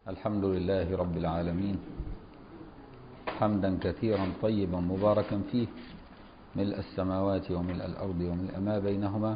الحمد لله رب العالمين حمدا كثيرا طيبا مباركا فيه ملء السماوات وملء الأرض وملء ما بينهما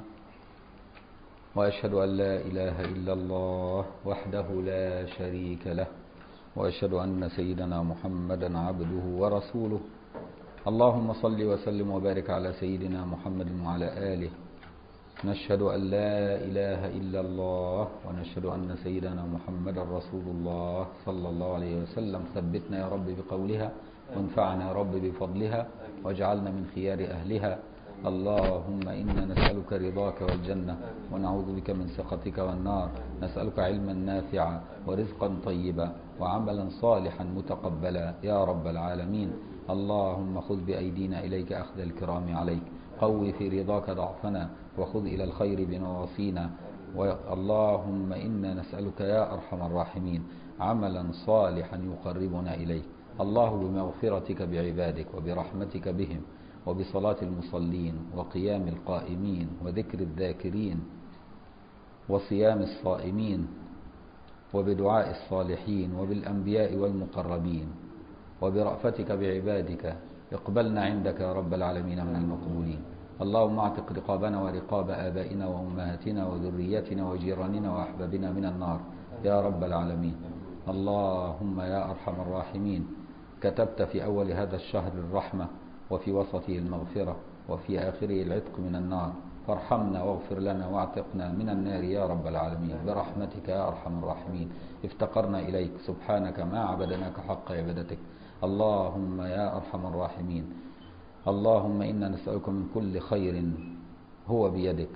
وأشهد أن لا إله إلا الله وحده لا شريك له وأشهد أن سيدنا محمدا عبده ورسوله اللهم صل وسلم وبارك على سيدنا محمد وعلى آله نشهد أن لا إله إلا الله ونشهد أن سيدنا محمد رسول الله صلى الله عليه وسلم ثبتنا يا رب بقولها وانفعنا يا رب بفضلها واجعلنا من خيار أهلها اللهم إنا نسألك رضاك والجنة ونعوذ بك من سخطك والنار نسألك علما نافعا ورزقا طيبا وعملا صالحا متقبلا يا رب العالمين اللهم خذ بأيدينا إليك أخذ الكرام عليك قوي في رضاك ضعفنا وخذ إلى الخير بنواصينا اللهم إنا نسألك يا أرحم الراحمين عملا صالحا يقربنا إليك الله بمغفرتك بعبادك وبرحمتك بهم وبصلاة المصلين وقيام القائمين وذكر الذاكرين وصيام الصائمين وبدعاء الصالحين وبالأنبياء والمقربين وبرأفتك بعبادك اقبلنا عندك يا رب العالمين من المقبولين اللهم اعتق رقابنا ورقاب آبائنا وأمهاتنا وذريتنا وجيراننا وأحبابنا من النار يا رب العالمين اللهم يا أرحم الراحمين كتبت في أول هذا الشهر الرحمة وفي وسطه المغفرة وفي آخره العتق من النار فارحمنا واغفر لنا واعتقنا من النار يا رب العالمين برحمتك يا أرحم الراحمين افتقرنا إليك سبحانك ما عبدناك حق عبادتك اللهم يا أرحم الراحمين اللهم إنا نسألك من كل خير هو بيدك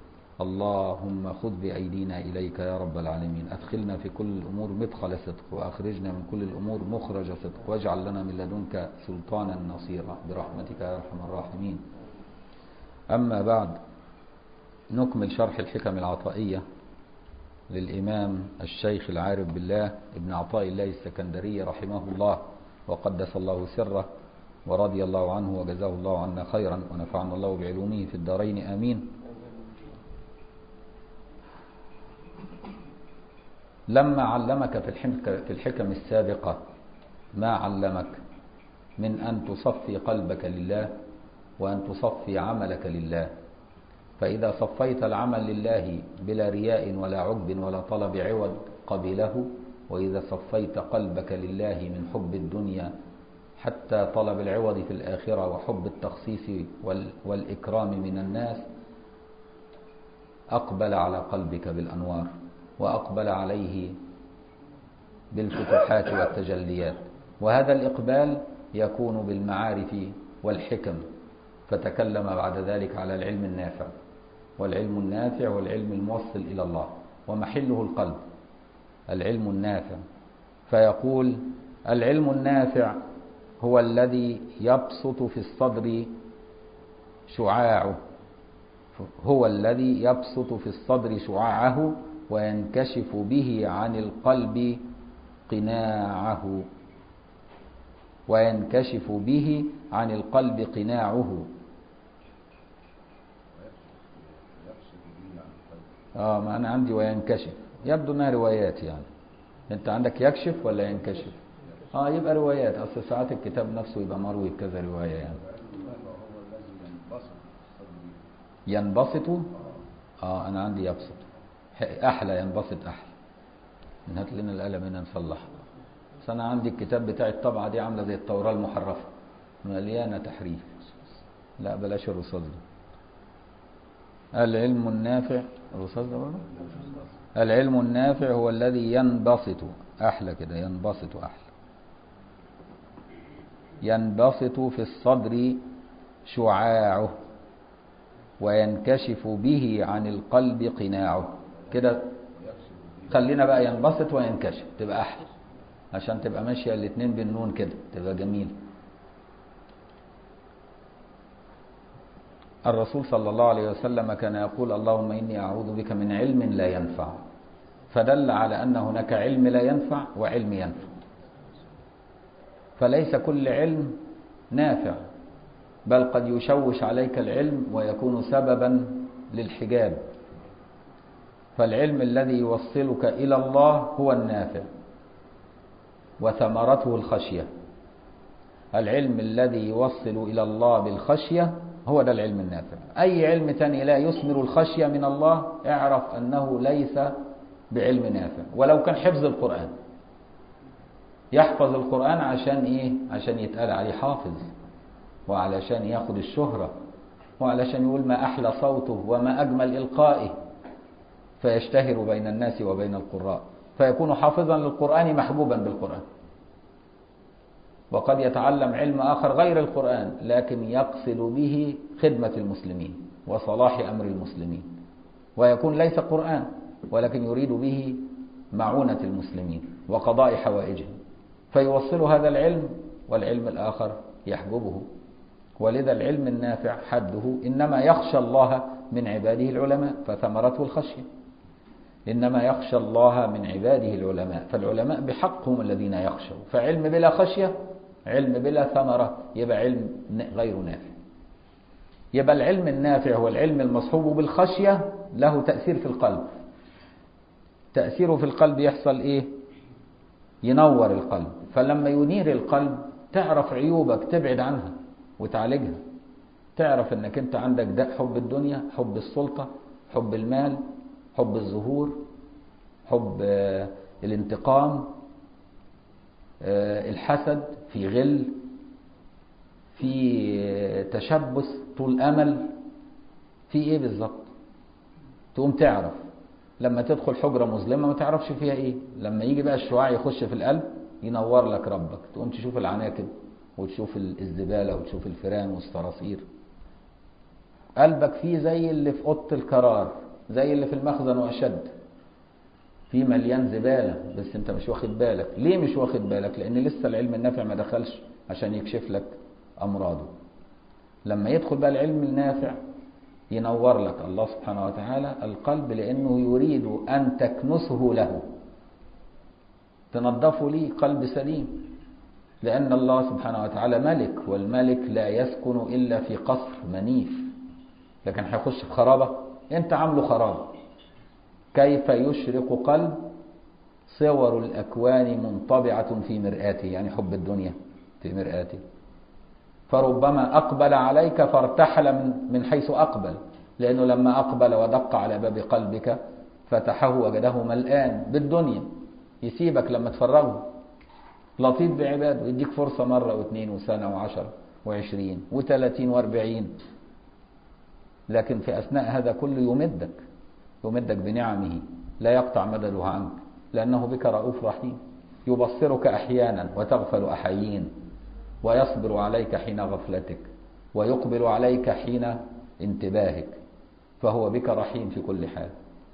اللهم خذ بأيدينا إليك يا رب العالمين أدخلنا في كل الأمور مدخل صدق وأخرجنا من كل الأمور مخرج صدق واجعل لنا من لدنك سلطانا نصيرا برحمتك يا أرحم الراحمين أما بعد نكمل شرح الحكم العطائية للإمام الشيخ العارف بالله ابن عطاء الله السكندري رحمه الله وقدس الله سره ورضي الله عنه وجزاه الله عنا خيرا ونفعنا الله بعلومه في الدارين آمين لما علمك في الحكم السابقة ما علمك من أن تصفي قلبك لله وأن تصفي عملك لله فإذا صفيت العمل لله بلا رياء ولا عجب ولا طلب عوض قبله وإذا صفيت قلبك لله من حب الدنيا حتى طلب العوض في الآخرة وحب التخصيص والإكرام من الناس أقبل على قلبك بالأنوار وأقبل عليه بالفتوحات والتجليات وهذا الإقبال يكون بالمعارف والحكم فتكلم بعد ذلك على العلم النافع والعلم النافع والعلم الموصل إلى الله ومحله القلب العلم النافع فيقول العلم النافع هو الذي يبسط في الصدر شعاعه هو الذي يبسط في الصدر شعاعه وينكشف به عن القلب قناعه وينكشف به عن القلب قناعه اه ما انا عندي وينكشف يبدو انها روايات يعني انت عندك يكشف ولا ينكشف اه يبقى روايات اصل ساعات الكتاب نفسه يبقى مروي بكذا روايه يعني ينبسط اه انا عندي يبسط احلى ينبسط احلى هات لنا القلم هنا نصلحها بس انا عندي الكتاب بتاع الطبعه دي عامله زي التوراه المحرفه مليانه تحريف لا بلاش الرصاص ده العلم النافع الرصاص ده برضه العلم النافع هو الذي ينبسط احلى كده ينبسط احلى ينبسط في الصدر شعاعه وينكشف به عن القلب قناعه كده خلينا بقى ينبسط وينكشف تبقى احلى عشان تبقى ماشيه الاثنين بالنون كده تبقى جميل الرسول صلى الله عليه وسلم كان يقول اللهم اني اعوذ بك من علم لا ينفع فدل على ان هناك علم لا ينفع وعلم ينفع فليس كل علم نافع بل قد يشوش عليك العلم ويكون سببا للحجاب فالعلم الذي يوصلك إلى الله هو النافع وثمرته الخشية العلم الذي يوصل إلى الله بالخشية هو ده العلم النافع أي علم تاني لا يثمر الخشية من الله اعرف أنه ليس بعلم نافع ولو كان حفظ القرآن يحفظ القرآن عشان إيه عشان يتقال عليه حافظ وعلشان ياخد الشهرة وعلشان يقول ما أحلى صوته وما أجمل إلقائه فيشتهر بين الناس وبين القراء فيكون حافظا للقرآن محبوبا بالقرآن وقد يتعلم علم آخر غير القرآن لكن يقصد به خدمة المسلمين وصلاح أمر المسلمين ويكون ليس قرآن ولكن يريد به معونة المسلمين وقضاء حوائجهم فيوصل هذا العلم والعلم الآخر يحجبه ولذا العلم النافع حده إنما يخشى الله من عباده العلماء فثمرته الخشية إنما يخشى الله من عباده العلماء فالعلماء بحق هم الذين يخشوا فعلم بلا خشية علم بلا ثمرة يبقى علم غير نافع يبقى العلم النافع هو العلم المصحوب بالخشية له تأثير في القلب تأثيره في القلب يحصل إيه ينور القلب فلما ينير القلب تعرف عيوبك تبعد عنها وتعالجها تعرف انك انت عندك داء حب الدنيا حب السلطة حب المال حب الظهور حب الانتقام الحسد في غل في تشبث طول امل في ايه بالظبط تقوم تعرف لما تدخل حجرة مظلمة ما تعرفش فيها ايه لما يجي بقى الشعاع يخش في القلب ينور لك ربك تقوم تشوف العناكب وتشوف الزبالة وتشوف الفيران والصراصير قلبك فيه زي اللي في أوضة القرار زي اللي في المخزن وأشد في مليان زبالة بس انت مش واخد بالك ليه مش واخد بالك لان لسه العلم النافع ما دخلش عشان يكشف لك امراضه لما يدخل بقى العلم النافع ينور لك الله سبحانه وتعالى القلب لانه يريد ان تكنسه له تنظفه ليه قلب سليم لان الله سبحانه وتعالى ملك والملك لا يسكن الا في قصر منيف لكن هيخش في خرابه انت عامله خرابه كيف يشرق قلب صور الأكوان منطبعة في مرآته يعني حب الدنيا في مرآته فربما أقبل عليك فارتحل من, من حيث أقبل لأنه لما أقبل ودق على باب قلبك فتحه وجده ملآن بالدنيا يسيبك لما تفرغه لطيف بعباده يديك فرصة مرة واثنين وسنة وعشر وعشرين وثلاثين واربعين لكن في أثناء هذا كله يمدك يمدك بنعمه لا يقطع مدده عنك لأنه بك رؤوف رحيم يبصرك أحيانا وتغفل أحيين ويصبر عليك حين غفلتك ويقبل عليك حين انتباهك فهو بك رحيم في كل حال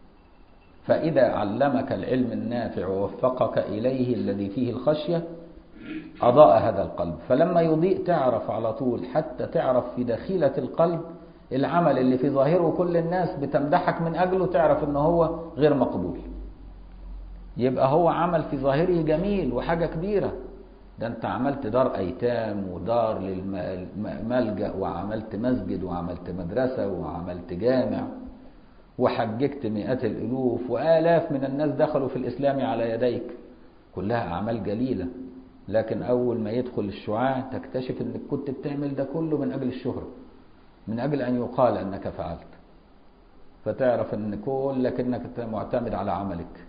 فإذا علمك العلم النافع ووفقك إليه الذي فيه الخشية أضاء هذا القلب فلما يضيء تعرف على طول حتى تعرف في داخلة القلب العمل اللي في ظاهره كل الناس بتمدحك من أجله تعرف ان هو غير مقبول يبقى هو عمل في ظاهره جميل وحاجة كبيرة ده انت عملت دار ايتام ودار للملجأ وعملت مسجد وعملت مدرسة وعملت جامع وحججت مئات الالوف والاف من الناس دخلوا في الاسلام على يديك كلها اعمال جليلة لكن اول ما يدخل الشعاع تكتشف انك كنت بتعمل ده كله من اجل الشهرة من أجل أن يقال أنك فعلت فتعرف أن كلك أنك معتمد على عملك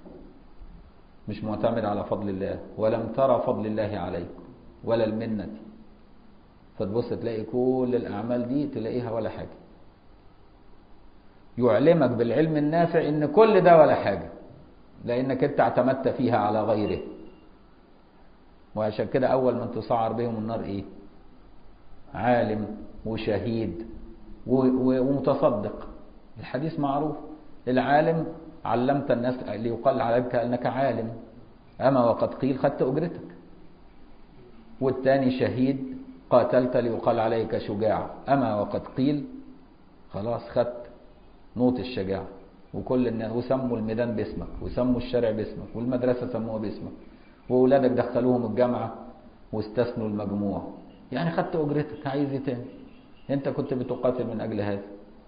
مش معتمد على فضل الله ولم ترى فضل الله عليك ولا المنة فتبص تلاقي كل الأعمال دي تلاقيها ولا حاجة يعلمك بالعلم النافع أن كل ده ولا حاجة لأنك أنت اعتمدت فيها على غيره وعشان كده أول من تسعر بهم النار إيه عالم وشهيد ومتصدق الحديث معروف العالم علمت الناس ليقال عليك أنك عالم أما وقد قيل خدت أجرتك والثاني شهيد قاتلت ليقال عليك شجاع أما وقد قيل خلاص خدت نوط الشجاعة وكل الناس وسموا الميدان باسمك وسموا الشارع باسمك والمدرسة سموها باسمك وأولادك دخلوهم الجامعة واستثنوا المجموع يعني خدت أجرتك عايز ايه تاني انت كنت بتقاتل من اجل هذا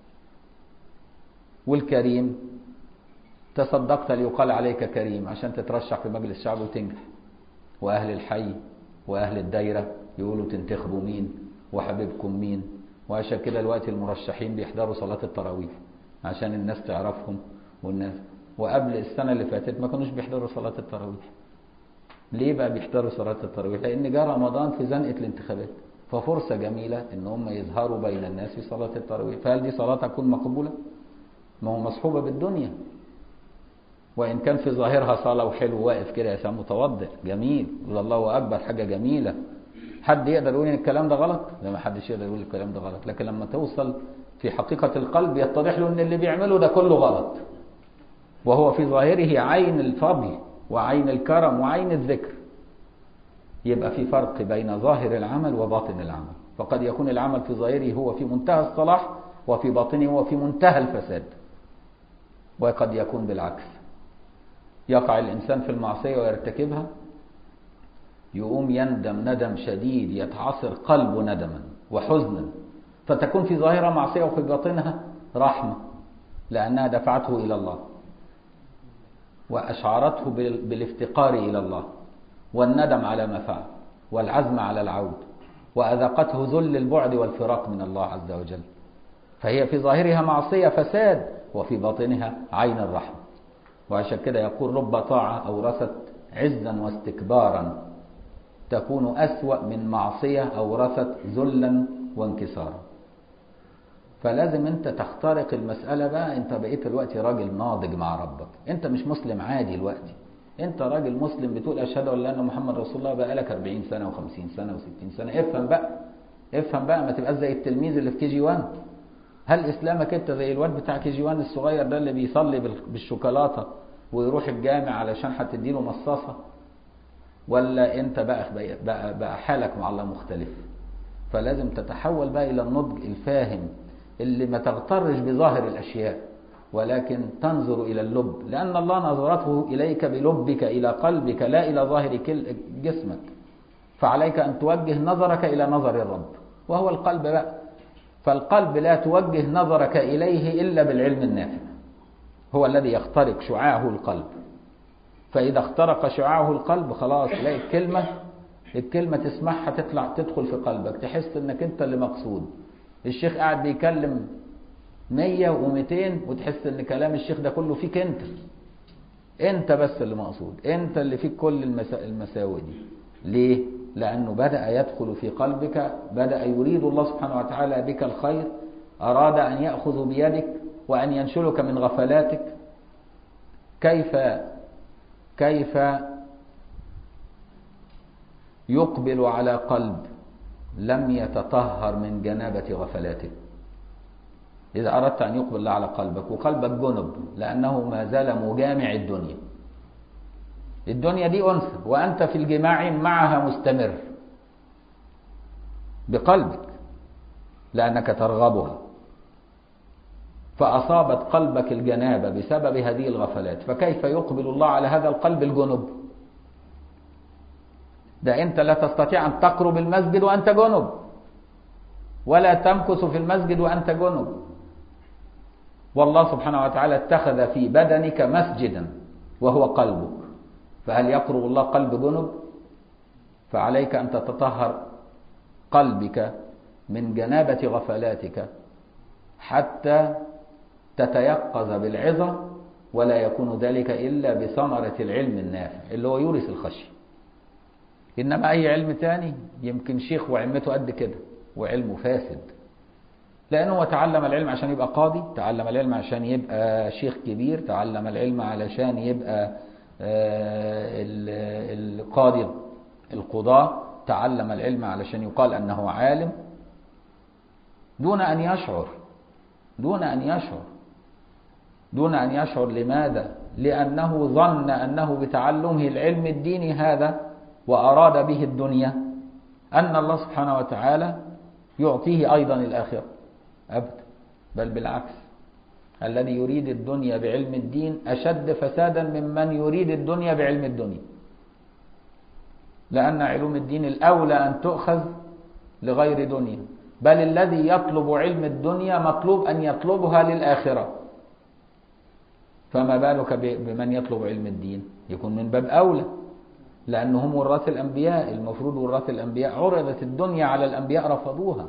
والكريم تصدقت ليقال عليك كريم عشان تترشح في مجلس الشعب وتنجح وأهل الحي وأهل الدايرة يقولوا تنتخبوا مين وحبيبكم مين وعشان كده الوقت المرشحين بيحضروا صلاة التراويح عشان الناس تعرفهم والناس وقبل السنة اللي فاتت ما كانوش بيحضروا صلاة التراويح ليه بقى بيحضروا صلاة التراويح لأن جاء رمضان في زنقة الانتخابات ففرصة جميلة ان هم يظهروا بين الناس في صلاة التراويح فهل دي صلاة تكون مقبولة ما هو مصحوبة بالدنيا وإن كان في ظاهرها صلاة وحلو واقف كده يا سلام متوضئ جميل يقول الله أكبر حاجة جميلة حد يقدر يقول ان الكلام ده غلط لا ما حدش يقدر يقول الكلام ده غلط لكن لما توصل في حقيقة القلب يتضح له ان اللي بيعمله ده كله غلط وهو في ظاهره عين الفضل وعين الكرم وعين الذكر يبقى في فرق بين ظاهر العمل وباطن العمل فقد يكون العمل في ظاهره هو في منتهى الصلاح وفي باطنه هو في منتهى الفساد وقد يكون بالعكس يقع الإنسان في المعصية ويرتكبها يقوم يندم ندم شديد يتعصر قلبه ندما وحزنا فتكون في ظاهرها معصية وفي باطنها رحمة لأنها دفعته إلى الله وأشعرته بالافتقار إلى الله والندم على ما فعل والعزم على العود وأذقته ذل البعد والفراق من الله عز وجل فهي في ظاهرها معصية فساد وفي باطنها عين الرحمة وعشان كده يقول رب طاعة أورثت عزا واستكبارا تكون أسوأ من معصية أورثت ذلا وانكسارا فلازم انت تخترق المسألة بقى انت بقيت الوقت راجل ناضج مع ربك انت مش مسلم عادي الوقت انت راجل مسلم بتقول اشهد ان لا اله محمد رسول الله بقى لك 40 سنة و50 سنة و60 سنة افهم بقى افهم بقى ما تبقاش زي التلميذ اللي في كي جي 1 هل اسلامك انت زي الواد بتاع كي جي 1 الصغير ده اللي بيصلي بالشوكولاتة ويروح الجامع علشان هتديله مصاصة ولا انت بقى بقى بقى حالك مع الله مختلف فلازم تتحول بقى الى النضج الفاهم اللي ما تغترش بظاهر الاشياء ولكن تنظر الى اللب لان الله نظرته اليك بلبك الى قلبك لا الى ظاهر جسمك فعليك ان توجه نظرك الى نظر الرب وهو القلب بقى فالقلب لا توجه نظرك اليه الا بالعلم النافع هو الذي يخترق شعاعه القلب فإذا اخترق شعاعه القلب خلاص تلاقي الكلمة الكلمة تسمعها تطلع تدخل في قلبك تحس انك انت اللي مقصود الشيخ قاعد بيكلم مية ومئتين وتحس ان كلام الشيخ ده كله فيك انت انت بس اللي مقصود انت اللي فيك كل المسا... المساوئ دي ليه لانه بدأ يدخل في قلبك بدأ يريد الله سبحانه وتعالى بك الخير اراد ان يأخذ بيدك وان ينشلك من غفلاتك كيف كيف يقبل على قلب لم يتطهر من جنابة غفلاته إذا أردت أن يقبل على قلبك وقلبك جنب لأنه ما زال مجامع الدنيا الدنيا دي أنثى وأنت في الجماع معها مستمر بقلبك لأنك ترغبها فأصابت قلبك الجنابة بسبب هذه الغفلات فكيف يقبل الله على هذا القلب الجنب ده أنت لا تستطيع أن تقرب المسجد وأنت جنب ولا تمكث في المسجد وأنت جنب والله سبحانه وتعالى اتخذ في بدنك مسجدا وهو قلبك فهل يقرب الله قلب جنب فعليك أن تتطهر قلبك من جنابة غفلاتك حتى تتيقظ بالعظة ولا يكون ذلك إلا بثمرة العلم النافع اللي هو يورث الخشية إنما أي علم تاني يمكن شيخ وعلمته قد كده وعلمه فاسد لأنه هو تعلم العلم عشان يبقى قاضي تعلم العلم عشان يبقى شيخ كبير تعلم العلم علشان يبقى القاضي القضاة تعلم العلم علشان يقال أنه عالم دون أن يشعر دون أن يشعر دون أن يشعر لماذا؟ لأنه ظن أنه بتعلمه العلم الديني هذا وأراد به الدنيا أن الله سبحانه وتعالى يعطيه أيضا الآخرة أبدا بل بالعكس الذي يريد الدنيا بعلم الدين أشد فسادا ممن يريد الدنيا بعلم الدنيا لأن علوم الدين الأولى أن تؤخذ لغير دنيا بل الذي يطلب علم الدنيا مطلوب أن يطلبها للآخرة فما بالك بمن يطلب علم الدين يكون من باب أولى لأنهم وراث الأنبياء المفروض وراث الأنبياء عرضت الدنيا على الأنبياء رفضوها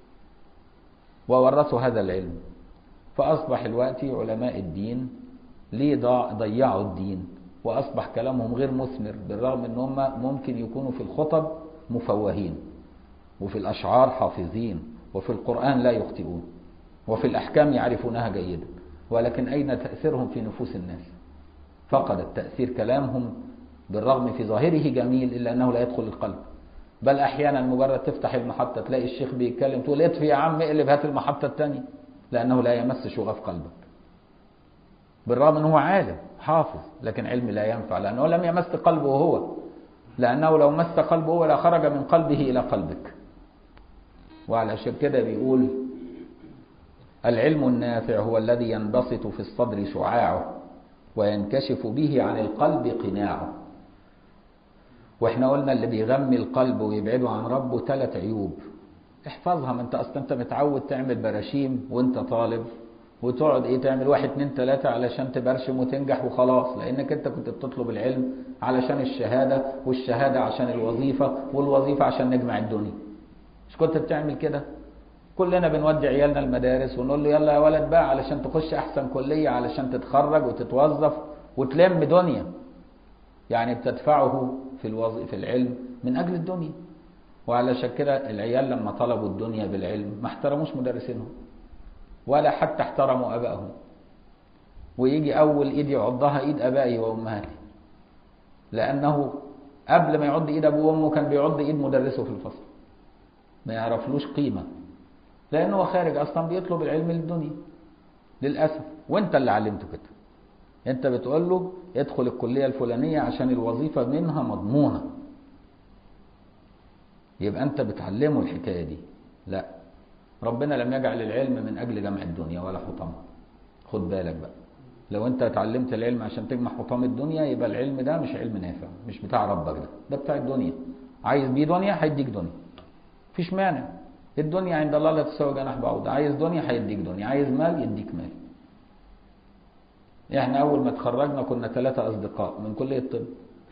وورثوا هذا العلم فأصبح الوقت علماء الدين ليه ضيعوا الدين وأصبح كلامهم غير مثمر بالرغم أن هم ممكن يكونوا في الخطب مفوهين وفي الأشعار حافظين وفي القرآن لا يخطئون وفي الأحكام يعرفونها جيدا ولكن أين تأثيرهم في نفوس الناس فقد التأثير كلامهم بالرغم في ظاهره جميل إلا أنه لا يدخل القلب بل أحيانا مجرد تفتح المحطة تلاقي الشيخ بيتكلم تقول اطفي يا عم اقلب هات المحطة الثانية لأنه لا يمس شغف قلبك بالرغم أنه عالم حافظ لكن علم لا ينفع لأنه لم يمس قلبه هو لأنه لو مس قلبه هو لخرج من قلبه إلى قلبك وعلشان كده بيقول العلم النافع هو الذي ينبسط في الصدر شعاعه وينكشف به عن القلب قناعه واحنا قلنا اللي بيغمي القلب ويبعده عن ربه ثلاث عيوب احفظها ما انت اصلا انت متعود تعمل براشيم وانت طالب وتقعد ايه تعمل واحد اتنين تلاتة علشان تبرشم وتنجح وخلاص لانك انت كنت بتطلب العلم علشان الشهادة والشهادة عشان الوظيفة والوظيفة عشان نجمع الدنيا مش كنت بتعمل كده كلنا بنودي عيالنا المدارس ونقول له يلا يا ولد بقى علشان تخش احسن كلية علشان تتخرج وتتوظف وتلم دنيا يعني بتدفعه في الوظ... في العلم من اجل الدنيا وعلشان كده العيال لما طلبوا الدنيا بالعلم ما احترموش مدرسينهم ولا حتى احترموا ابائهم ويجي اول ايد يعضها ايد ابائي وامهاتي لانه قبل ما يعض ايد ابوه وامه كان بيعض ايد مدرسه في الفصل ما يعرفلوش قيمه لانه هو خارج اصلا بيطلب العلم للدنيا للاسف وانت اللي علمته كده انت بتقول له ادخل الكليه الفلانيه عشان الوظيفه منها مضمونه يبقى انت بتعلمه الحكايه دي لا ربنا لم يجعل العلم من اجل جمع الدنيا ولا حطامها خد بالك بقى لو انت اتعلمت العلم عشان تجمع حطام الدنيا يبقى العلم ده مش علم نافع مش بتاع ربك ده ده بتاع الدنيا عايز بيه دنيا هيديك دنيا مفيش مانع الدنيا عند الله لا تساوي جناح بعوضة عايز دنيا هيديك دنيا عايز مال يديك مال احنا اول ما اتخرجنا كنا ثلاثة اصدقاء من كلية الطب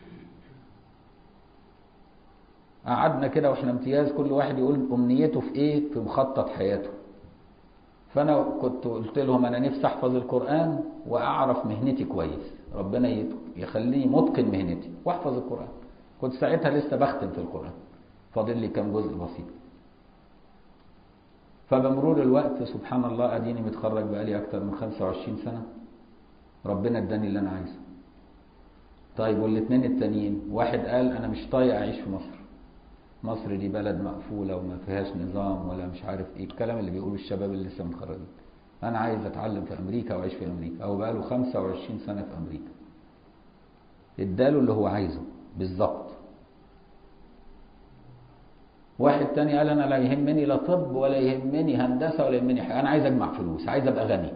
قعدنا كده واحنا امتياز كل واحد يقول امنيته في ايه في مخطط حياته فانا كنت قلت لهم انا نفسي احفظ القران واعرف مهنتي كويس ربنا يخليني متقن مهنتي واحفظ القران كنت ساعتها لسه بختم في القران فاضل لي كام جزء بسيط فبمرور الوقت سبحان الله اديني متخرج بقالي اكتر من 25 سنه ربنا اداني اللي انا عايزه طيب والاثنين التانيين واحد قال انا مش طايق اعيش في مصر مصر دي بلد مقفولة وما فيهاش نظام ولا مش عارف ايه الكلام اللي بيقوله الشباب اللي لسه متخرجين انا عايز اتعلم في امريكا واعيش في امريكا او بقاله 25 سنة في امريكا اداله اللي هو عايزه بالظبط واحد تاني قال انا لا يهمني لا طب ولا يهمني هندسة ولا يهمني حاجة انا عايز اجمع فلوس عايز ابقى غني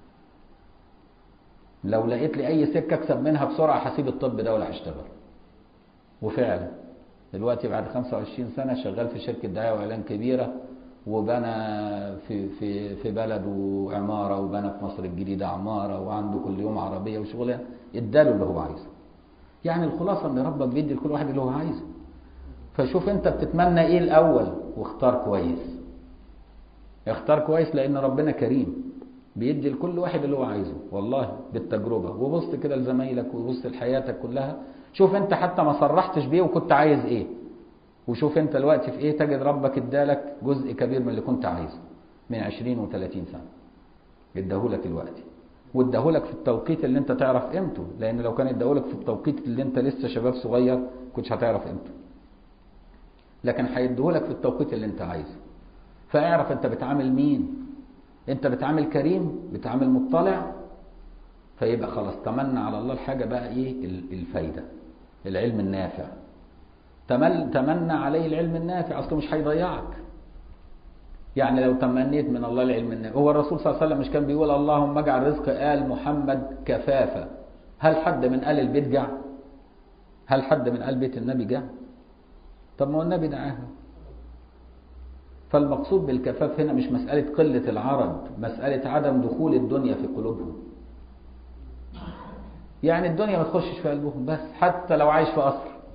لو لقيت لي اي سكة اكسب منها بسرعة هسيب الطب ده ولا هشتغل وفعلا دلوقتي بعد 25 سنة شغال في شركة دعاية وإعلان كبيرة وبنى في في في بلده عمارة وبنى في مصر الجديدة عمارة وعنده كل يوم عربية وشغلانة اداله اللي هو عايزه. يعني الخلاصة إن ربك بيدي لكل واحد اللي هو عايزه. فشوف أنت بتتمنى إيه الأول واختار كويس. اختار كويس لأن ربنا كريم. بيدي لكل واحد اللي هو عايزه والله بالتجربة وبص كده لزمايلك وبص لحياتك كلها شوف انت حتى ما صرحتش بيه وكنت عايز ايه وشوف انت دلوقتي في ايه تجد ربك ادالك جزء كبير من اللي كنت عايزه من 20 و30 سنه اداهولك الوقت واداهولك في التوقيت اللي انت تعرف قيمته لان لو كان اداهولك في التوقيت اللي انت لسه شباب صغير كنتش هتعرف قيمته لكن هيديهولك في التوقيت اللي انت عايزه فاعرف انت بتعامل مين انت بتعامل كريم بتعامل مطلع فيبقى خلاص تمنى على الله الحاجه بقى ايه الفايده العلم النافع تمل تمنى عليه العلم النافع اصله مش هيضيعك يعني لو تمنيت من الله العلم النافع هو الرسول صلى الله عليه وسلم مش كان بيقول اللهم اجعل رزق آل محمد كفافة هل حد من آل البيت جاع هل حد من آل بيت النبي جاع طب ما هو النبي دعاها فالمقصود بالكفاف هنا مش مسألة قلة العرض مسألة عدم دخول الدنيا في قلوبهم يعني الدنيا ما تخشش في قلبهم بس حتى لو عايش في قصر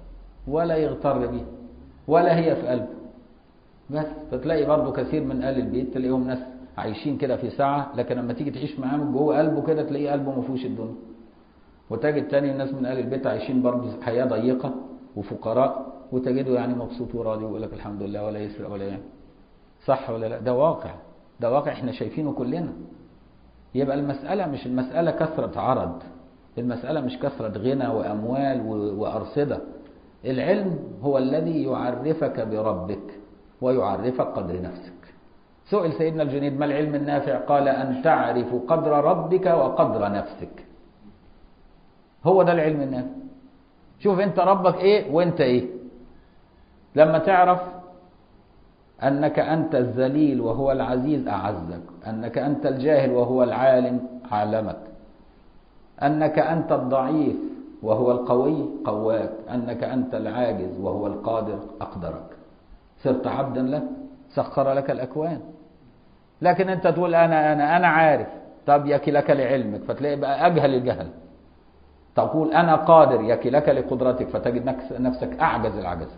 ولا يغتر بيها ولا هي في قلبه بس فتلاقي برضه كثير من اهل البيت تلاقيهم ناس عايشين كده في ساعه لكن لما تيجي تعيش معاهم جوه قلبه كده تلاقيه قلبه ما فيهوش الدنيا وتجد تاني الناس من اهل البيت عايشين برضه حياه ضيقه وفقراء وتجده يعني مبسوط وراضي ويقول لك الحمد لله ولا يسرق ولا يعني صح ولا لا ده واقع ده واقع احنا شايفينه كلنا يبقى المسألة مش المسألة كثرة عرض المسألة مش كثرة غنى وأموال وأرصدة العلم هو الذي يعرفك بربك ويعرفك قدر نفسك سئل سيدنا الجنيد ما العلم النافع قال أن تعرف قدر ربك وقدر نفسك هو ده العلم النافع شوف انت ربك ايه وانت ايه لما تعرف أنك أنت الذليل وهو العزيز أعزك أنك أنت الجاهل وهو العالم علمك أنك أنت الضعيف وهو القوي قواك أنك أنت العاجز وهو القادر أقدرك صرت عبدا له سخر لك الأكوان لكن أنت تقول أنا أنا أنا عارف طب يكلك لعلمك فتلاقي بقى أجهل الجهل تقول أنا قادر يكلك لقدرتك فتجد نفسك أعجز العجز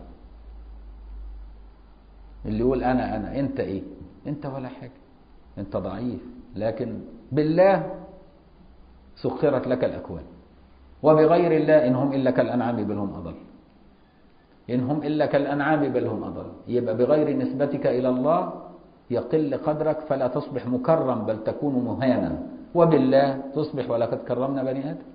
اللي يقول انا انا انت ايه انت ولا حاجه انت ضعيف لكن بالله سخرت لك الاكوان وبغير الله ان هم الا كالانعام بل هم اضل ان هم الا كالانعام بل هم اضل يبقى بغير نسبتك الى الله يقل قدرك فلا تصبح مكرم بل تكون مهانا وبالله تصبح ولقد كرمنا بني ادم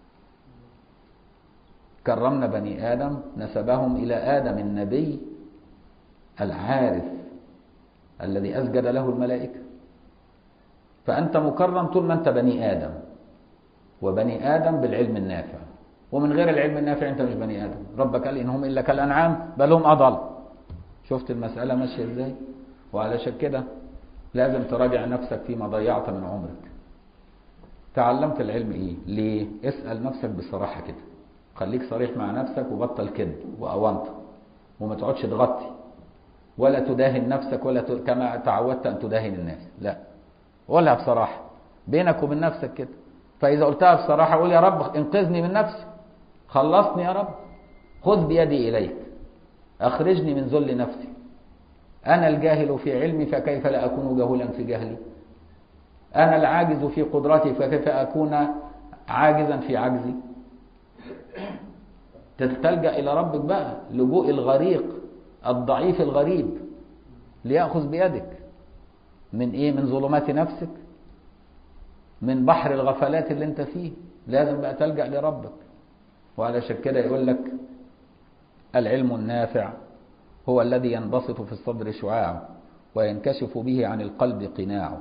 كرمنا بني ادم نسبهم الى ادم النبي العارف الذي أسجد له الملائكة فأنت مكرم طول ما أنت بني آدم وبني آدم بالعلم النافع ومن غير العلم النافع أنت مش بني آدم ربك قال إنهم إلا كالأنعام بل هم أضل شفت المسألة ماشية إزاي وعلشان كده لازم تراجع نفسك فيما ضيعت من عمرك تعلمت العلم إيه ليه اسأل نفسك بصراحة كده خليك صريح مع نفسك وبطل كذب وأونطة وما تقعدش تغطي ولا تداهن نفسك ولا ت... كما تعودت أن تداهن الناس لا قولها بصراحة بينك وبين نفسك كده فإذا قلتها بصراحة قول يا رب انقذني من نفسي خلصني يا رب خذ بيدي إليك أخرجني من ذل نفسي أنا الجاهل في علمي فكيف لا أكون جهولا في جهلي أنا العاجز في قدرتي فكيف أكون عاجزا في عجزي تلجأ إلى ربك بقى لجوء الغريق الضعيف الغريب ليأخذ بيدك من إيه من ظلمات نفسك من بحر الغفلات اللي انت فيه لازم بقى تلجأ لربك وعلشان كده يقول لك العلم النافع هو الذي ينبسط في الصدر شعاعه وينكشف به عن القلب قناعه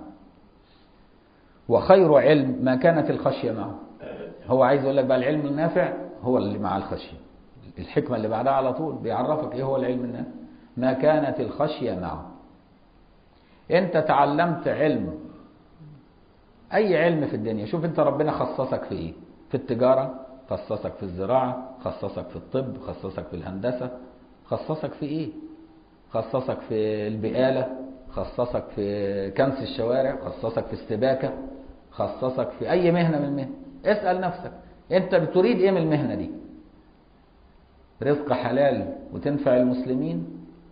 وخير علم ما كانت الخشية معه هو عايز يقول لك بقى العلم النافع هو اللي مع الخشية الحكمة اللي بعدها على طول بيعرفك ايه هو العلم النافع ما كانت الخشية معه انت تعلمت علم اي علم في الدنيا شوف انت ربنا خصصك في ايه في التجارة خصصك في الزراعة خصصك في الطب خصصك في الهندسة خصصك في ايه خصصك في البقالة خصصك في كنس الشوارع خصصك في السباكة خصصك في اي مهنة من المهن اسأل نفسك انت بتريد ايه من المهنة دي رزق حلال وتنفع المسلمين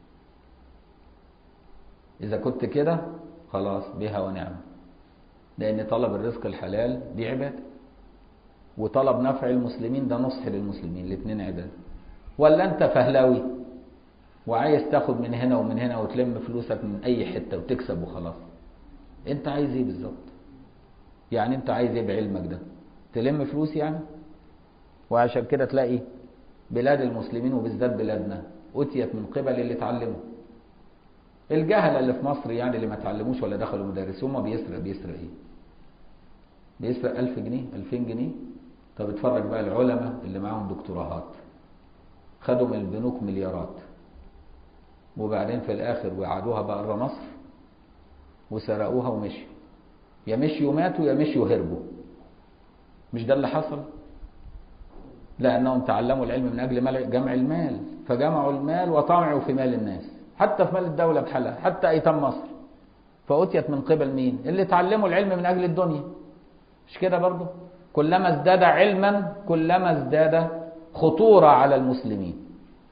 إذا كنت كده خلاص بها ونعمة لأن طلب الرزق الحلال دي عبادة وطلب نفع المسلمين ده نصح للمسلمين الاثنين عبادة ولا أنت فهلاوي وعايز تاخد من هنا ومن هنا وتلم فلوسك من أي حتة وتكسب وخلاص أنت عايز إيه بالظبط يعني أنت عايز إيه بعلمك ده تلم فلوس يعني وعشان كده تلاقي بلاد المسلمين وبالذات بلادنا أتيت من قبل اللي اتعلموا الجهلة اللي في مصر يعني اللي ما اتعلموش ولا دخلوا مدارس هم بيسرق بيسرق ايه بيسرق ألف جنيه ألفين جنيه طب اتفرج بقى العلماء اللي معاهم دكتوراهات خدوا من البنوك مليارات وبعدين في الآخر وعدوها بره مصر وسرقوها ومشيوا يا مشيوا ماتوا يا مشيوا هربوا مش ده اللي حصل لأنهم تعلموا العلم من أجل جمع المال فجمعوا المال وطمعوا في مال الناس حتى في مال الدولة بحالها حتى أيتام مصر فأتيت من قبل مين اللي تعلموا العلم من أجل الدنيا مش كده برضو كلما ازداد علما كلما ازداد خطورة على المسلمين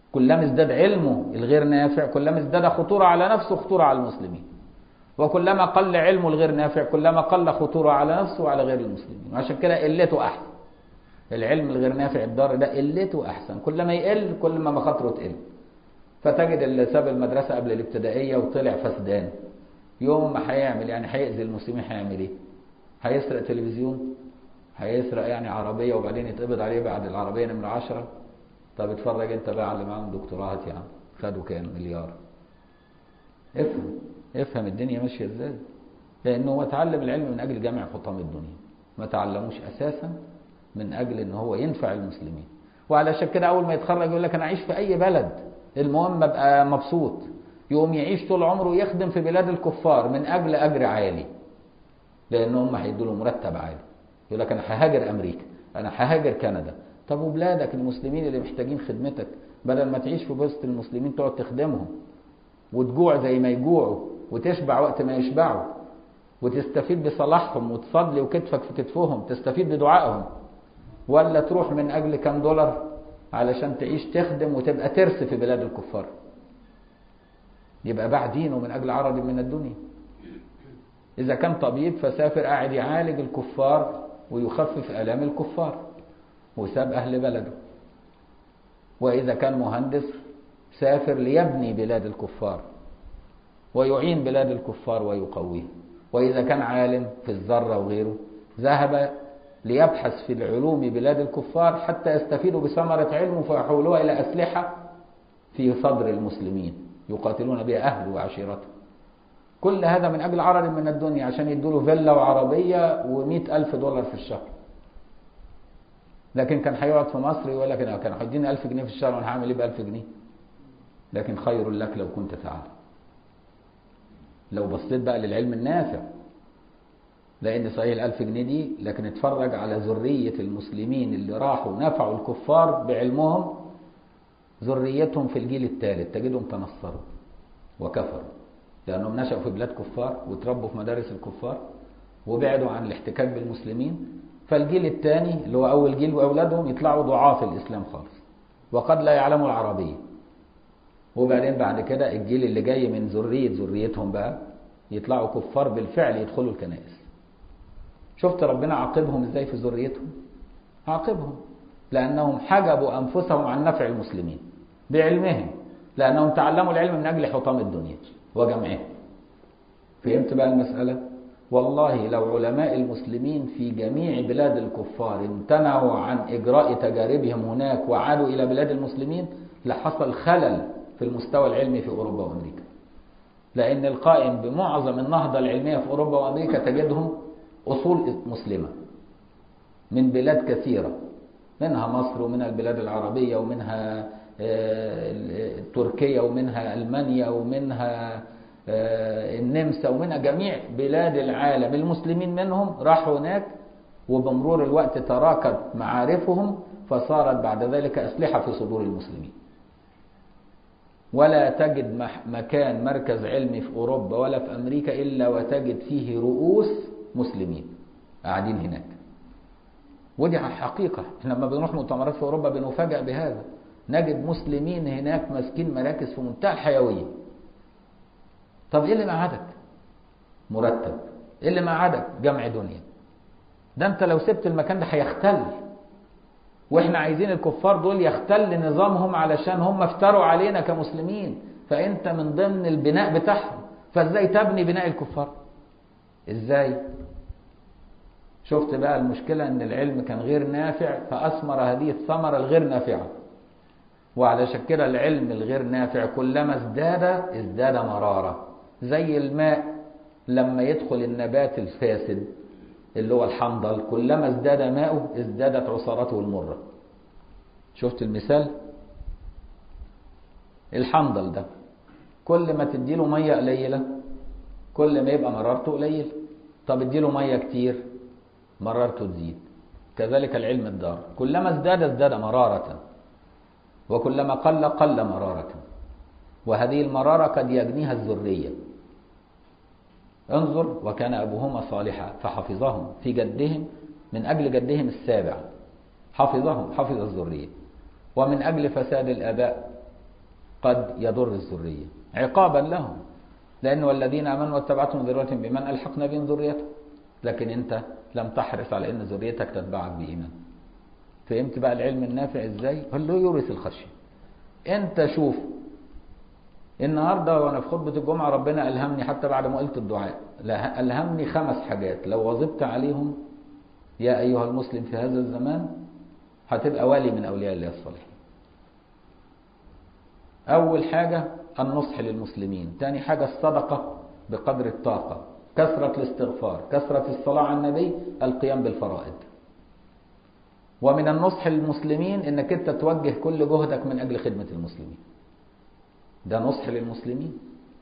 كلما ازداد علمه الغير نافع كلما ازداد خطورة على نفسه خطورة على المسلمين وكلما قل علمه الغير نافع كلما قل خطورة على نفسه وعلى غير المسلمين وعشان كده قلته أحسن العلم الغير نافع الضار ده قلته أحسن كلما يقل كل ما مخاطره تقل فتجد اللي ساب المدرسة قبل الابتدائية وطلع فسدان يوم ما هيعمل يعني هيأذي المسلمين هيعمل ايه؟ هيسرق تلفزيون هيسرق يعني عربية وبعدين يتقبض عليه بعد العربية نمرة عشرة طب اتفرج انت بقى على اللي معاهم دكتوراهات يا عم خدوا كام مليار افهم افهم الدنيا ماشية ازاي لانه هو اتعلم العلم من اجل جمع حطام الدنيا ما تعلموش اساسا من اجل ان هو ينفع المسلمين وعلشان كده اول ما يتخرج يقول لك انا اعيش في اي بلد المهم ابقى مبسوط يقوم يعيش طول عمره يخدم في بلاد الكفار من اجل اجر عالي لان هم هيدوا له مرتب عالي يقول لك انا ههاجر امريكا انا ههاجر كندا طب وبلادك المسلمين اللي محتاجين خدمتك بدل ما تعيش في وسط المسلمين تقعد تخدمهم وتجوع زي ما يجوعوا وتشبع وقت ما يشبعوا وتستفيد بصلاحهم وتصلي وكتفك في كتفهم تستفيد بدعائهم ولا تروح من اجل كام دولار علشان تعيش تخدم وتبقى ترس في بلاد الكفار يبقى باع دينه من اجل عرض من الدنيا اذا كان طبيب فسافر قاعد يعالج الكفار ويخفف الام الكفار وساب اهل بلده واذا كان مهندس سافر ليبني بلاد الكفار ويعين بلاد الكفار ويقويه واذا كان عالم في الذره وغيره ذهب ليبحث في العلوم بلاد الكفار حتى يستفيدوا بثمرة علمه فيحولوها إلى أسلحة في صدر المسلمين يقاتلون بها أهله وعشيرته كل هذا من أجل عرض من الدنيا عشان يدوا له فيلا وعربية ومئة ألف دولار في الشهر لكن كان هيقعد في مصر يقول لك أنا كان هيديني ألف جنيه في الشهر وأنا هعمل إيه بألف جنيه لكن خير لك لو كنت تعلم لو بصيت بقى للعلم النافع لأن صحيح الألف جنيه دي لكن اتفرج على ذرية المسلمين اللي راحوا نفعوا الكفار بعلمهم ذريتهم في الجيل الثالث تجدهم تنصروا وكفروا لأنهم نشأوا في بلاد كفار وتربوا في مدارس الكفار وبعدوا عن الاحتكاك بالمسلمين فالجيل الثاني اللي هو أول جيل وأولادهم يطلعوا ضعاف الإسلام خالص وقد لا يعلموا العربية وبعدين بعد كده الجيل اللي جاي من ذرية ذريتهم بقى يطلعوا كفار بالفعل يدخلوا الكنائس شفت ربنا عاقبهم ازاي في ذريتهم عاقبهم لانهم حجبوا انفسهم عن نفع المسلمين بعلمهم لانهم تعلموا العلم من اجل حطام الدنيا وجمعها فهمت بقى المساله والله لو علماء المسلمين في جميع بلاد الكفار امتنعوا عن اجراء تجاربهم هناك وعادوا الى بلاد المسلمين لحصل خلل في المستوى العلمي في اوروبا وامريكا لان القائم بمعظم النهضه العلميه في اوروبا وامريكا تجدهم أصول مسلمة من بلاد كثيرة منها مصر ومنها البلاد العربية ومنها تركيا ومنها ألمانيا ومنها النمسا ومنها جميع بلاد العالم المسلمين منهم راحوا هناك وبمرور الوقت تراكت معارفهم فصارت بعد ذلك أسلحة في صدور المسلمين ولا تجد مكان مركز علمي في أوروبا ولا في أمريكا إلا وتجد فيه رؤوس مسلمين قاعدين هناك ودي حقيقة احنا لما بنروح مؤتمرات في أوروبا بنفاجأ بهذا نجد مسلمين هناك ماسكين مراكز في منتهى الحيوية طب ايه اللي معادك مرتب ايه اللي معادك جمع دنيا ده انت لو سبت المكان ده هيختل واحنا عايزين الكفار دول يختل نظامهم علشان هم افتروا علينا كمسلمين فانت من ضمن البناء بتاعهم فازاي تبني بناء الكفار ازاي شفت بقى المشكلة ان العلم كان غير نافع فاثمر هذه الثمرة الغير نافعة وعلى كده العلم الغير نافع كلما ازداد ازداد مرارة زي الماء لما يدخل النبات الفاسد اللي هو الحنظل كلما ازداد ماؤه ازدادت عصارته المرة شفت المثال الحنظل ده كل ما تديله مية قليلة كل ما يبقى مرارته قليل طب اديله ميه كتير مرارته تزيد كذلك العلم الدار كلما ازداد ازداد مرارة وكلما قل قل مرارة وهذه المرارة قد يجنيها الذرية انظر وكان أبوهما صالحا فحفظهم في جدهم من أجل جدهم السابع حفظهم حفظ الذرية ومن أجل فساد الآباء قد يضر الذرية عقابا لهم لأن والذين آمنوا واتبعتهم ذريتهم بمن ألحقنا بهم ذريتهم لكن أنت لم تحرص على أن ذريتك تتبعك بإيمان فهمت بقى العلم النافع إزاي؟ هل يورث الخشية أنت شوف النهارده وانا في خطبه الجمعه ربنا الهمني حتى بعد ما قلت الدعاء لا الهمني خمس حاجات لو واظبت عليهم يا ايها المسلم في هذا الزمان هتبقى ولي من اولياء الله الصالحين اول حاجه النصح للمسلمين تاني حاجه الصدقه بقدر الطاقه كثره الاستغفار كثره الصلاه على النبي القيام بالفرائض ومن النصح للمسلمين انك انت توجه كل جهدك من اجل خدمه المسلمين ده نصح للمسلمين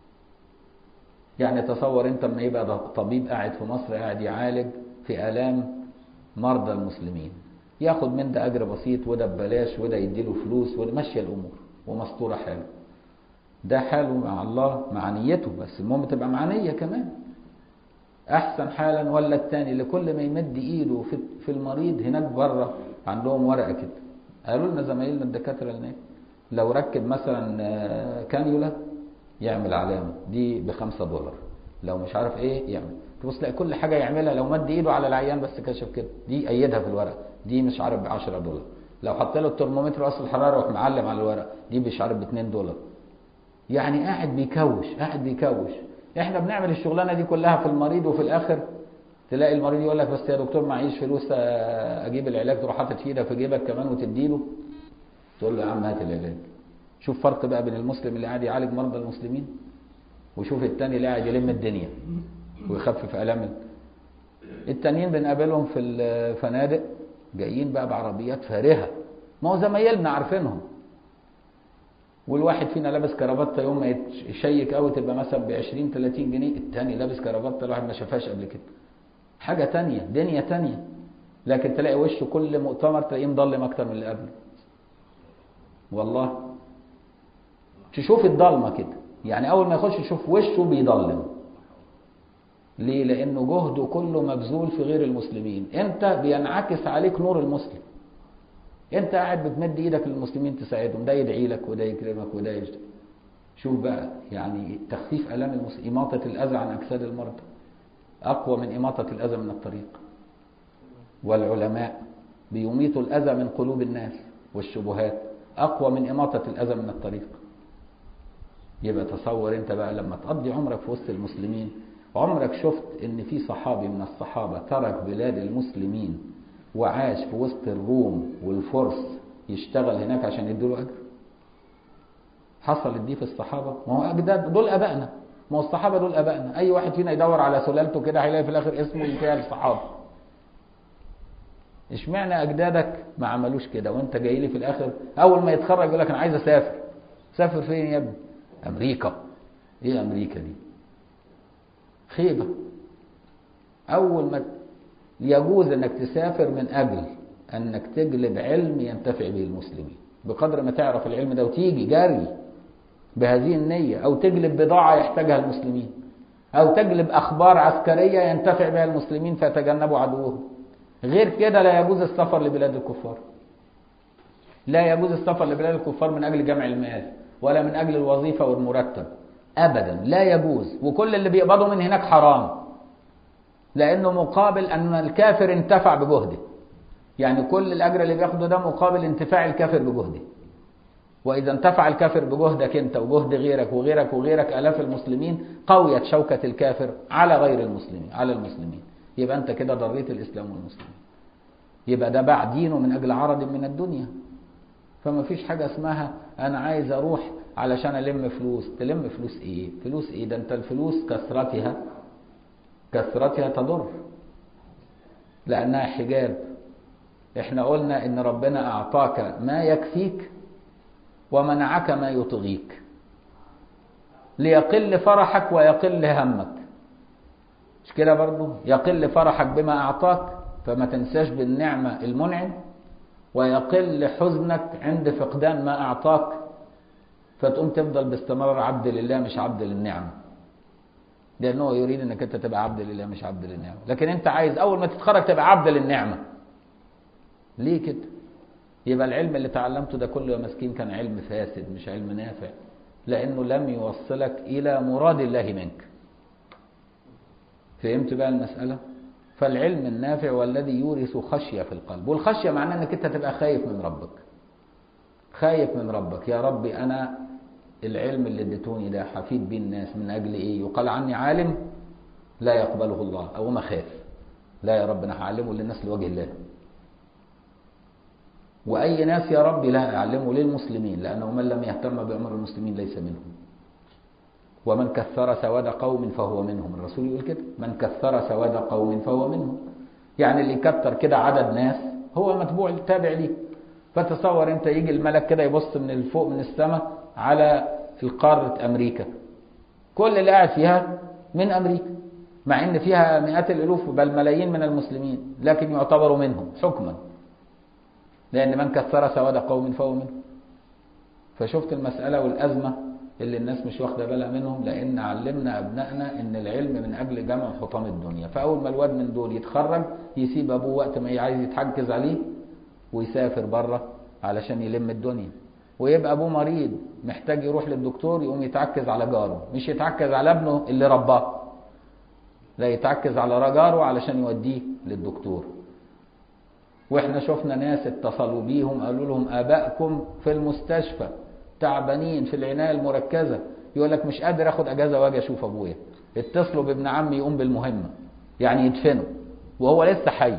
يعني تصور انت لما يبقى طبيب قاعد في مصر قاعد يعالج في الام مرضى المسلمين ياخد من ده اجر بسيط وده ببلاش وده يديله فلوس وده ماشيه الامور ومستوره حاله ده حاله مع الله مع نيته بس المهم تبقى مع نيه كمان احسن حالا ولا التاني اللي كل ما يمد ايده في في المريض هناك بره عندهم ورقه كده قالوا لنا زمايلنا الدكاتره هناك لو ركب مثلا كانيولا يعمل علامه دي بخمسة دولار لو مش عارف ايه يعمل تبص تلاقي كل حاجه يعملها لو مد ايده على العيان بس كشف كده دي ايدها في الورق دي مش عارف ب 10 دولار لو حط له الترمومتر اصل الحراره وراح معلم على الورق دي مش عارف ب 2 دولار يعني قاعد بيكوش قاعد بيكوش احنا بنعمل الشغلانه دي كلها في المريض وفي الاخر تلاقي المريض يقول لك بس يا دكتور معيش فلوس اجيب العلاج تروح حاطط في ايدك في جيبك كمان وتديله تقول له يا عم هات العلاج شوف فرق بقى بين المسلم اللي قاعد يعالج مرضى المسلمين وشوف التاني اللي قاعد يلم الدنيا ويخفف الام التانيين بنقابلهم في الفنادق جايين بقى بعربيات فارهه ما هو زمايلنا عارفينهم والواحد فينا لابس كرافته يوم ما يشيك قوي تبقى مثلا ب 20 30 جنيه التاني لابس كرافته الواحد ما شافهاش قبل كده حاجه تانية دنيا تانية لكن تلاقي وشه كل مؤتمر تلاقيه مضلم اكتر من اللي قبله والله تشوف الضلمه كده يعني اول ما يخش تشوف وشه بيضلم ليه لانه جهده كله مبذول في غير المسلمين انت بينعكس عليك نور المسلم انت قاعد بتمد ايدك للمسلمين تساعدهم ده يدعي لك وده يكرمك وده يجد شوف بقى يعني تخفيف الام المسلم اماطه الاذى عن اجساد المرضى اقوى من اماطه الاذى من الطريق والعلماء بيميتوا الاذى من قلوب الناس والشبهات اقوى من اماطه الاذى من الطريق يبقى تصور انت بقى لما تقضي عمرك في وسط المسلمين عمرك شفت ان في صحابي من الصحابه ترك بلاد المسلمين وعاش في وسط الروم والفرس يشتغل هناك عشان يديله اجر حصلت دي في الصحابه ما هو اجداد دول ابائنا ما هو الصحابه دول ابائنا اي واحد فينا يدور على سلالته كده هيلاقي في الاخر اسمه ينتهي الصحابه اشمعنى اجدادك ما عملوش كده وانت جاي لي في الاخر اول ما يتخرج يقول لك انا عايز اسافر سافر فين يا ابني امريكا ايه امريكا دي خيبه اول ما يجوز انك تسافر من اجل انك تجلب علم ينتفع به المسلمين بقدر ما تعرف العلم ده وتيجي جري بهذه النية او تجلب بضاعة يحتاجها المسلمين او تجلب اخبار عسكرية ينتفع بها المسلمين فيتجنبوا عدوهم غير كده لا يجوز السفر لبلاد الكفار لا يجوز السفر لبلاد الكفار من اجل جمع المال ولا من اجل الوظيفة والمرتب ابدا لا يجوز وكل اللي بيقبضوا من هناك حرام لانه مقابل ان الكافر انتفع بجهده يعني كل الاجر اللي بياخده ده مقابل انتفاع الكافر بجهده واذا انتفع الكافر بجهدك انت وجهد غيرك وغيرك وغيرك الاف المسلمين قويت شوكه الكافر على غير المسلمين على المسلمين يبقى انت كده ضريت الاسلام والمسلمين يبقى ده باع دينه من اجل عرض من الدنيا فما فيش حاجه اسمها انا عايز اروح علشان الم فلوس تلم فلوس ايه فلوس ايه ده انت الفلوس كثرتها كثرتها تضر لأنها حجاب احنا قلنا ان ربنا اعطاك ما يكفيك ومنعك ما يطغيك ليقل فرحك ويقل همك مش كده برضو يقل فرحك بما اعطاك فما تنساش بالنعمة المنعم ويقل حزنك عند فقدان ما اعطاك فتقوم تفضل باستمرار عبد لله مش عبد للنعمه لانه يريد انك انت تبقى عبد لله مش عبد للنعمه لكن انت عايز اول ما تتخرج تبقى عبد للنعمه ليه كده يبقى العلم اللي تعلمته ده كله يا مسكين كان علم فاسد مش علم نافع لأنه لم يوصلك إلى مراد الله منك فهمت بقى المسألة فالعلم النافع والذي يورث خشية في القلب والخشية معناه أنك أنت تبقى خايف من ربك خايف من ربك يا ربي أنا العلم اللي اديتوني ده حفيد بيه الناس من أجل إيه يقال عني عالم لا يقبله الله أو ما خاف لا يا رب أنا هعلمه للناس لوجه الله وأي ناس يا رب لا أعلمه للمسلمين لأنه من لم يهتم بأمر المسلمين ليس منهم ومن كثر سواد قوم فهو منهم الرسول يقول كده من كثر سواد قوم فهو منهم يعني اللي يكتر كده عدد ناس هو متبوع تابع ليه فتصور انت يجي الملك كده يبص من الفوق من السماء على القارة أمريكا كل اللي قاعد فيها من أمريكا مع ان فيها مئات الالوف بل ملايين من المسلمين لكن يعتبروا منهم حكما لان من كثر سواد قوم فهو منهم فشفت المسألة والأزمة اللي الناس مش واخدة بالها منهم لأن علمنا أبنائنا إن العلم من أجل جمع حطام الدنيا فأول ما الواد من دول يتخرج يسيب أبوه وقت ما عايز يتحجز عليه ويسافر بره علشان يلم الدنيا ويبقى أبوه مريض محتاج يروح للدكتور يقوم يتعكز على جاره مش يتعكز على ابنه اللي رباه لا يتعكز على جاره علشان يوديه للدكتور واحنا شفنا ناس اتصلوا بيهم قالوا لهم ابائكم في المستشفى تعبانين في العنايه المركزه يقول لك مش قادر اخد اجازه واجي اشوف ابويا اتصلوا بابن عمي يقوم بالمهمه يعني يدفنه وهو لسه حي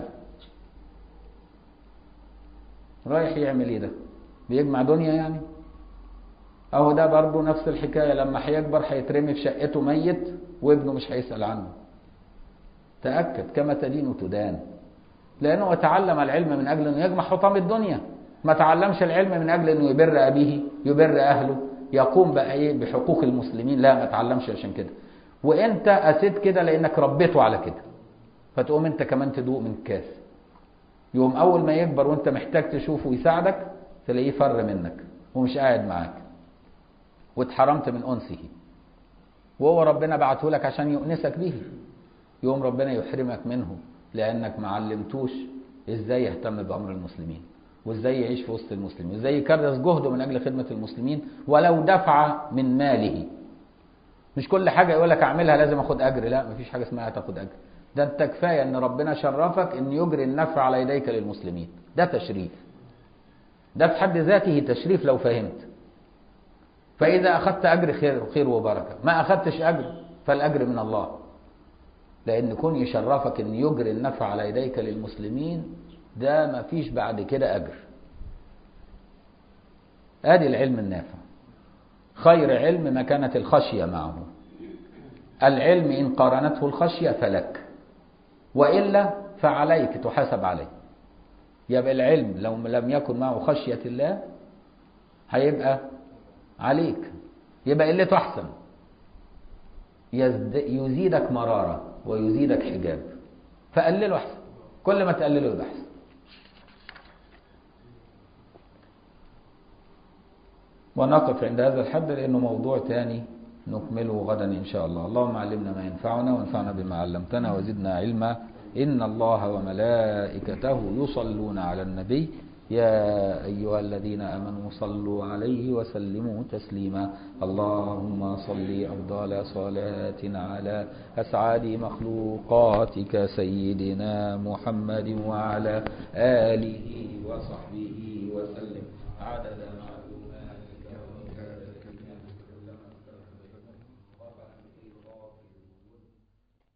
رايح يعمل ايه ده بيجمع دنيا يعني اهو ده برضه نفس الحكايه لما هيكبر هيترمي في شقته ميت وابنه مش هيسال عنه تاكد كما تدين تدان لأنه تعلم العلم من أجل أنه يجمع حطام الدنيا ما تعلمش العلم من أجل أنه يبر أبيه يبر أهله يقوم بأيه بحقوق المسلمين لا ما تعلمش عشان كده وانت أسيت كده لأنك ربيته على كده فتقوم انت كمان تدوق من الكاس يوم أول ما يكبر وانت محتاج تشوفه ويساعدك تلاقيه فر منك ومش قاعد معاك واتحرمت من أنسه وهو ربنا بعته لك عشان يؤنسك به يوم ربنا يحرمك منه لانك ما علمتوش ازاي يهتم بامر المسلمين وازاي يعيش في وسط المسلمين وازاي يكرس جهده من اجل خدمه المسلمين ولو دفع من ماله مش كل حاجه يقول لك اعملها لازم اخد اجر لا مفيش حاجه اسمها تاخد اجر ده انت كفايه ان ربنا شرفك ان يجري النفع على يديك للمسلمين ده تشريف ده في حد ذاته تشريف لو فهمت فاذا اخذت اجر خير خير وبركه ما اخذتش اجر فالاجر من الله لأن كون يشرفك أن يجري النفع على يديك للمسلمين ده ما فيش بعد كده أجر آدي العلم النافع خير علم ما كانت الخشية معه العلم إن قارنته الخشية فلك وإلا فعليك تحاسب عليه يبقى العلم لو لم يكن معه خشية الله هيبقى عليك يبقى قلته أحسن يزيدك مرارة ويزيدك حجاب فقلله أحسن كل ما تقلله يبقى أحسن ونقف عند هذا الحد لأنه موضوع تاني نكمله غدا إن شاء الله اللهم علمنا ما ينفعنا وانفعنا بما علمتنا وزدنا علما إن الله وملائكته يصلون على النبي يا أيها الذين آمنوا صلوا عليه وسلموا تسليما اللهم صل أفضل صلاة على أسعد مخلوقاتك سيدنا محمد وعلى آله وصحبه وسلم عدد